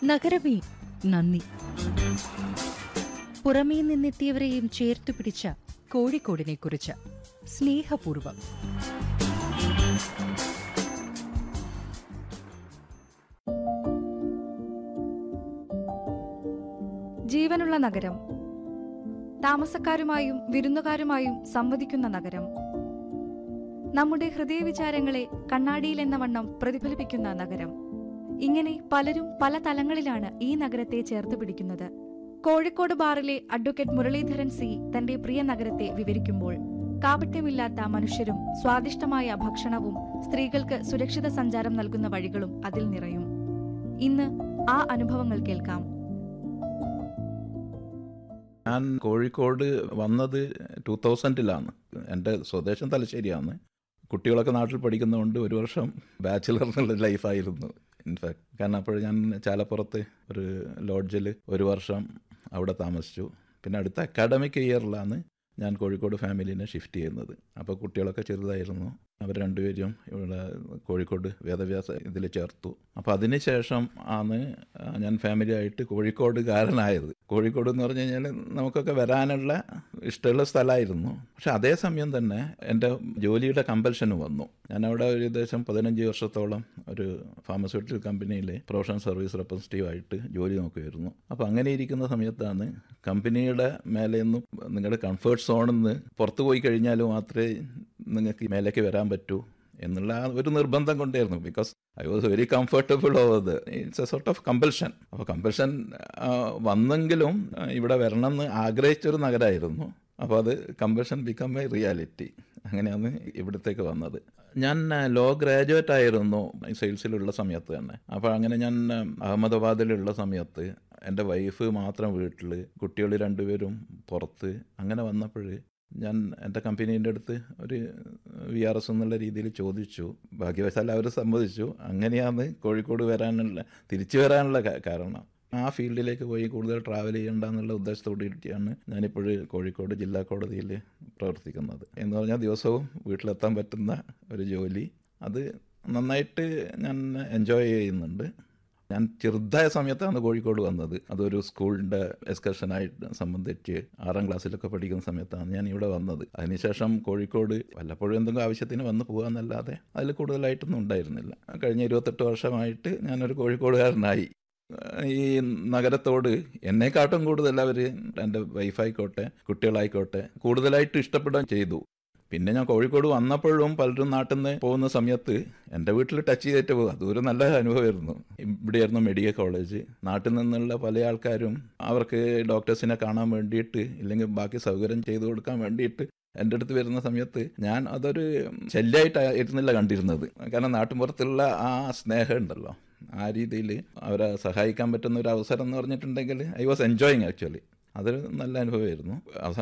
നഗരമേ നന്ദി പുറമേ നിന്നെത്തിയവരെയും ചേർത്തു പിടിച്ച കോഴിക്കോടിനെ കുറിച്ച് സ്നേഹപൂർവം ജീവനുള്ള നഗരം താമസക്കാരുമായും വിരുന്നുകാരുമായും സംവദിക്കുന്ന നഗരം നമ്മുടെ ഹൃദയവിചാരങ്ങളെ കണ്ണാടിയിലെന്ന വണ്ണം പ്രതിഫലിപ്പിക്കുന്ന നഗരം ഇങ്ങനെ പലരും പല തലങ്ങളിലാണ് ഈ നഗരത്തെ ചേർത്ത് പിടിക്കുന്നത് കോഴിക്കോട് ബാറിലെ അഡ്വക്കേറ്റ് മുരളീധരൻ സി തന്റെ പ്രിയ നഗരത്തെ വിവരിക്കുമ്പോൾ കാപട്യമില്ലാത്ത മനുഷ്യരും സ്വാദിഷ്ടമായ ഭക്ഷണവും സ്ത്രീകൾക്ക് സുരക്ഷിത സഞ്ചാരം നൽകുന്ന വഴികളും അതിൽ നിറയും ഇന്ന് ആ അനുഭവങ്ങൾ കേൾക്കാം ഞാൻ കോഴിക്കോട് വന്നത് ടൂ തൗസൻഡിലാണ് എൻ്റെ സ്വദേശം തലശ്ശേരിയാണ് കുട്ടികളൊക്കെ നാട്ടിൽ പഠിക്കുന്നതുകൊണ്ട് ഒരു വർഷം ബാച്ചിലർ എന്നുള്ള ലൈഫായിരുന്നു ഇൻഫാക്ട് കാരണം അപ്പോൾ ഞാൻ ചാലപ്പുറത്ത് ഒരു ലോഡ്ജിൽ ഒരു വർഷം അവിടെ താമസിച്ചു പിന്നെ അടുത്ത അക്കാഡമിക് ഇയറിലാണ് ഞാൻ കോഴിക്കോട് ഫാമിലിനെ ഷിഫ്റ്റ് ചെയ്യുന്നത് അപ്പോൾ കുട്ടികളൊക്കെ ചെറുതായിരുന്നു അവർ രണ്ടുപേരും ഇവിടെ കോഴിക്കോട് വേദവ്യാസ ഇതിൽ ചേർത്തു അപ്പോൾ അതിന് ശേഷം ആണ് ഞാൻ ഫാമിലിയായിട്ട് കോഴിക്കോടുകാരനായത് കോഴിക്കോട് എന്ന് പറഞ്ഞു കഴിഞ്ഞാൽ നമുക്കൊക്കെ വരാനുള്ള ഇഷ്ടമുള്ള സ്ഥലമായിരുന്നു പക്ഷെ അതേസമയം തന്നെ എൻ്റെ ജോലിയുടെ കമ്പൽഷന് വന്നു ഞാൻ അവിടെ ഒരു ഏകദേശം പതിനഞ്ച് വർഷത്തോളം ഒരു ഫാർമസ്യൂട്ടിക്കൽ കമ്പനിയിൽ പ്രൊഫഷണൽ സർവീസ് റെപ്രസെൻറ്റേറ്റീവ് ആയിട്ട് ജോലി നോക്കുമായിരുന്നു അപ്പോൾ അങ്ങനെ ഇരിക്കുന്ന സമയത്താണ് കമ്പനിയുടെ മേലെ നിന്നും നിങ്ങളുടെ കംഫേർട്ട് സോണിൽ നിന്ന് പുറത്തു പോയി കഴിഞ്ഞാൽ മാത്രമേ നിങ്ങൾക്ക് മേലേക്ക് വരാൻ പറ്റൂ എന്നുള്ള ആ ഒരു നിർബന്ധം കൊണ്ടായിരുന്നു because I was very comfortable over the it's a sort of compulsion അപ്പോൾ കമ്പൽഷൻ വന്നെങ്കിലും ആ, ഇവിടെ വരണം എന്ന് ആഗ്രഹിച്ചൊരു നഗരമായിരുന്നു അപ്പോൾ അത് കമ്പൽഷൻ ബിക്കം എ റിയാലിറ്റി അങ്ങനെയാണ് ഇവിടത്തേക്ക് വന്നത് ഞാൻ ലോ ഗ്രാജുവേറ്റ് ആയിരുന്നു സെയിൽസിലുള്ള സമയത്ത് തന്നെ അപ്പോൾ അങ്ങനെ ഞാൻ ആ, അഹമ്മദാബാദിലുള്ള സമയത്ത് എൻ്റെ വൈഫ് മാത്രം വീട്ടിൽ കുട്ടികൾ രണ്ടുപേരും പുറത്ത് അങ്ങനെ വന്നപ്പോൾ ഞാൻ എൻ്റെ കമ്പനീൻ്റെ അടുത്ത് ഒരു വി ആർ എസ് എന്നുള്ള രീതിയിൽ ചോദിച്ചു ഭാഗ്യവശാൽ അവർ സമ്മതിച്ചു അങ്ങനെയാണ് കോഴിക്കോട് വരാനുള്ള തിരിച്ചു വരാനുള്ള കാ- കാരണം ആ ഫീൽഡിലേക്ക് പോയി കൂടുതൽ ട്രാവൽ ചെയ്യണ്ട എന്നുള്ള ഉദ്ദേശത്തോടുകൂടിയാണ് ഞാനിപ്പോൾ കോഴിക്കോട് ജില്ലാ കോടതിയിൽ പ്രവർത്തിക്കുന്നത് എന്ന് പറഞ്ഞാൽ ദിവസവും വീട്ടിലെത്താൻ പറ്റുന്ന ഒരു ജോലി അത് നന്നായിട്ട് ഞാൻ എൻജോയ് ചെയ്യുന്നുണ്ട് ഞാൻ ചെറുതായ സമയത്താണ് കോഴിക്കോട് വന്നത് അതൊരു സ്കൂളിൻ്റെ എക്സ്കർഷനായിട്ട് സംബന്ധിച്ച് ആറാം ക്ലാസ്സിലൊക്കെ പഠിക്കുന്ന സമയത്താണ് ഞാൻ ഇവിടെ വന്നത് അതിനുശേഷം കോഴിക്കോട് വല്ലപ്പോഴും എന്തെങ്കിലും ആവശ്യത്തിന് വന്ന് പോകാമെന്നല്ലാതെ അതിൽ കൂടുതലായിട്ടൊന്നും ഉണ്ടായിരുന്നില്ല കഴിഞ്ഞ ഇരുപത്തെട്ട് വർഷമായിട്ട് ഞാനൊരു കോഴിക്കോടുകാരനായി ഈ നഗരത്തോട് എന്നെക്കാട്ടും കൂടുതൽ അവർ എൻ്റെ വൈഫായിക്കോട്ടെ കുട്ടികളായിക്കോട്ടെ കൂടുതലായിട്ട് ഇഷ്ടപ്പെടുകയും ചെയ്തു പിന്നെ ഞാൻ കോഴിക്കോട് വന്നപ്പോഴും പലരും നാട്ടിൽ നിന്ന് പോകുന്ന സമയത്ത് എൻ്റെ വീട്ടിൽ ടച്ച് ചെയ്തിട്ട് പോകും അതൊരു നല്ല അനുഭവമായിരുന്നു ഇവിടെയായിരുന്നു മെഡിക്കൽ കോളേജ് നാട്ടിൽ നിന്നുള്ള പല ആൾക്കാരും അവർക്ക് ഡോക്ടേഴ്സിനെ കാണാൻ വേണ്ടിയിട്ട് ഇല്ലെങ്കിൽ ബാക്കി സൗകര്യം ചെയ്തു കൊടുക്കാൻ വേണ്ടിയിട്ട് എൻ്റെ അടുത്ത് വരുന്ന സമയത്ത് ഞാൻ അതൊരു ശല്യമായിട്ടായിരുന്നില്ല കണ്ടിരുന്നത് കാരണം നാട്ടിൻപുറത്തുള്ള ആ സ്നേഹം ഉണ്ടല്ലോ ആ രീതിയിൽ അവരെ സഹായിക്കാൻ പറ്റുന്ന ഒരു അവസരം എന്ന് പറഞ്ഞിട്ടുണ്ടെങ്കിൽ ഐ വാസ് എൻജോയിങ് ആക്ച്വലി അതൊരു നല്ല അനുഭവമായിരുന്നു അവസാനം